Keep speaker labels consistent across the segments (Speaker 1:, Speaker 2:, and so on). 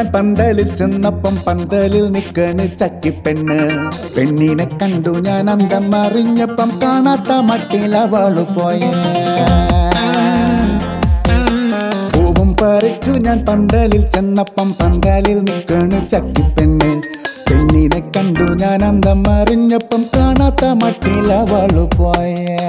Speaker 1: ഞാൻ പന്തലിൽ ചെന്നപ്പം പന്തലിൽ നിക്കണ് ചക്കിപ്പെണ്ണ് പെണ്ണിനെ കണ്ടു ഞാൻ അന്തം അറിഞ്ഞപ്പം കാണാത്ത മട്ടിൽ അവള് പോയ പൂവും പറിച്ചു ഞാൻ പന്തലിൽ ചെന്നപ്പം പന്തലിൽ നിക്കണ് ചക്കിപ്പെണ്ണ് പെണ്ണിനെ കണ്ടു ഞാൻ അന്തം അറിഞ്ഞപ്പം കാണാത്ത മട്ടിൽ അവള് പോയ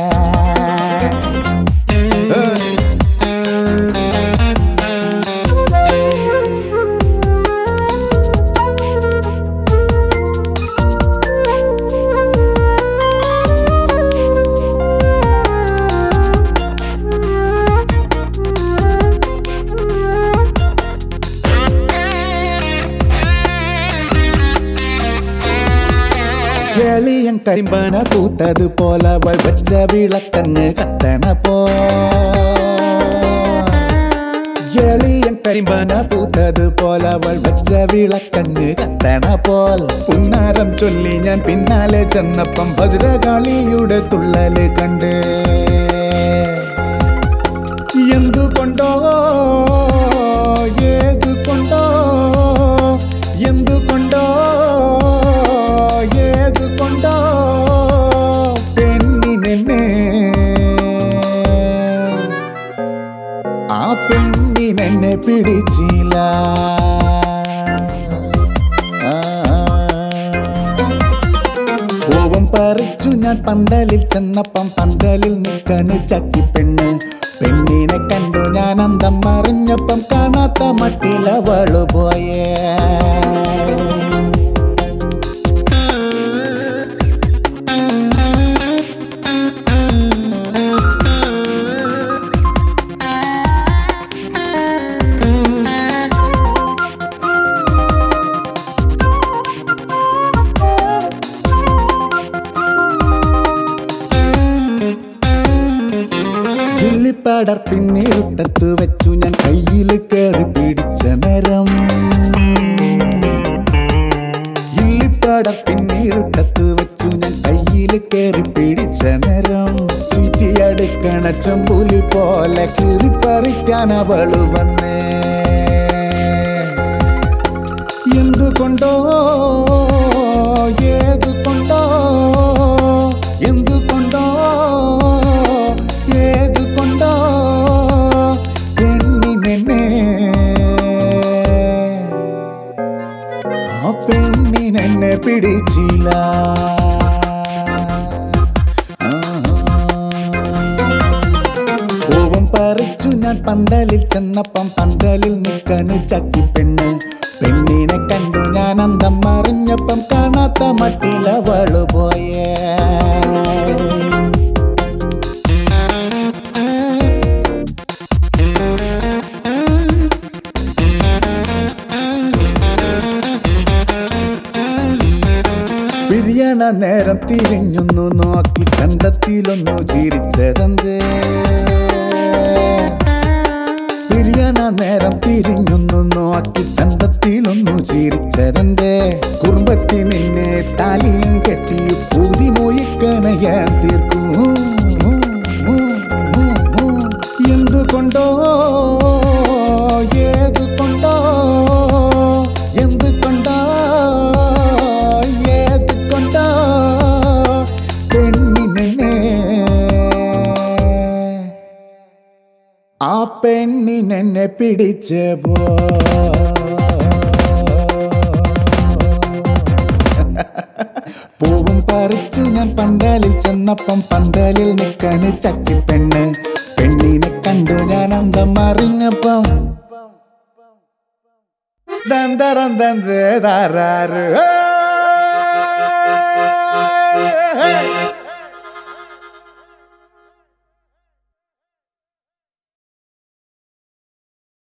Speaker 1: എളിയൻ കരിമ്പന പൂത്തത് പോലെ അവൾ വെച്ച വിളക്കങ്ങ് കത്തണ പോ എളിയൻ കരിമ്പന പൂത്തത് പോലെ അവൾ വെച്ച വിളക്കങ്ങ് കത്തണ പോൽ പുന്നാരം ചൊല്ലി ഞാൻ പിന്നാലെ ചെന്നപ്പം ഭദ്രകാളിയുടെ തുള്ളല് കണ്ട് എന്തുകൊണ്ടോ ഏതുകൊണ്ടോ എന്തുകൊണ്ടോ ഏതുകൊണ്ടോ പെണ്ണിനെ ആ പെണ്ണിനെന്നെ പിടിച്ചില്ല ആ പൂവം പറിച്ചു ഞാൻ പന്തലിൽ ചെന്നപ്പം പന്തലിൽ നിൽക്കണ് ചക്കിപ്പെണ്ണ് പെണ്ണിനെ കണ്ടു ഞാൻ അന്തം മറിഞ്ഞപ്പം കാണാത്ത മട്ടിലവള് പോയേ ഇല്ലിപ്പാടർ പിന്നീട്ടത്ത് വെച്ചു ഞാൻ കയ്യിൽ കയറി പിടിച്ച നേരം ഇല്ലിപ്പാടർ പിന്നീട്ടത്ത് വെച്ചു ഞാൻ കയ്യിൽ കയറി പിടിച്ച നേരം ചീറ്റിയടുക്കണ ചെമ്പുലി പോലെ കീറിപ്പറിക്കാൻ അവള് വന്നേ എന്തുകൊണ്ടോ ഏതുകൊണ്ടോ എന്തുകൊണ്ടോ ഏതുകൊണ്ടോ പെണ്ണിനെ ആ പെണ്ണിനെന്നെ പിടിച്ചില്ല പൂവും പറിച്ചു ഞാൻ പന്തലിൽ ചെന്നപ്പം പന്തലിൽ നിൽക്കണ് ചക്കിപ്പെണ്ണ് പെണ്ണിനെ കണ്ടു ഞാൻ അന്തം മറിഞ്ഞപ്പം കാണാത്ത മട്ടിലവള് പോയേ പിരിയണ നേരം തിരിഞ്ഞൊന്നു നോക്കി ചന്തത്തിലൊന്നു ചിരിച്ചതന്തേ പിരിയണ നേരം തിരിഞ്ഞൊന്നു നോക്കി ചന്തത്തിലൊന്നു ചിരിച്ചതന്തേ കുടുംബത്തി നിന്നെ താലിയും കെട്ടി പൂതി മോയിക്കനയാൻ തീർക്കൂ എന്തുകൊണ്ടോ ഏതുകൊണ്ടോ എന്തുകൊണ്ടോ ഏതുകൊണ്ടോ പെണ്ണിനെ ആ പെണ്ണിനെന്നെ പിടിച്ച് പോ പൂവും പറിച്ചു ഞാൻ പന്തലിൽ ചെന്നപ്പം പന്തലിൽ നിൽക്കണ് ചക്കിപ്പെണ്ണ് പെണ്ണിനെ കണ്ടു ഞാൻ അന്തം മറിഞ്ഞപ്പം ദന്തരം ദന്തേ താരാറ് ഏയ്!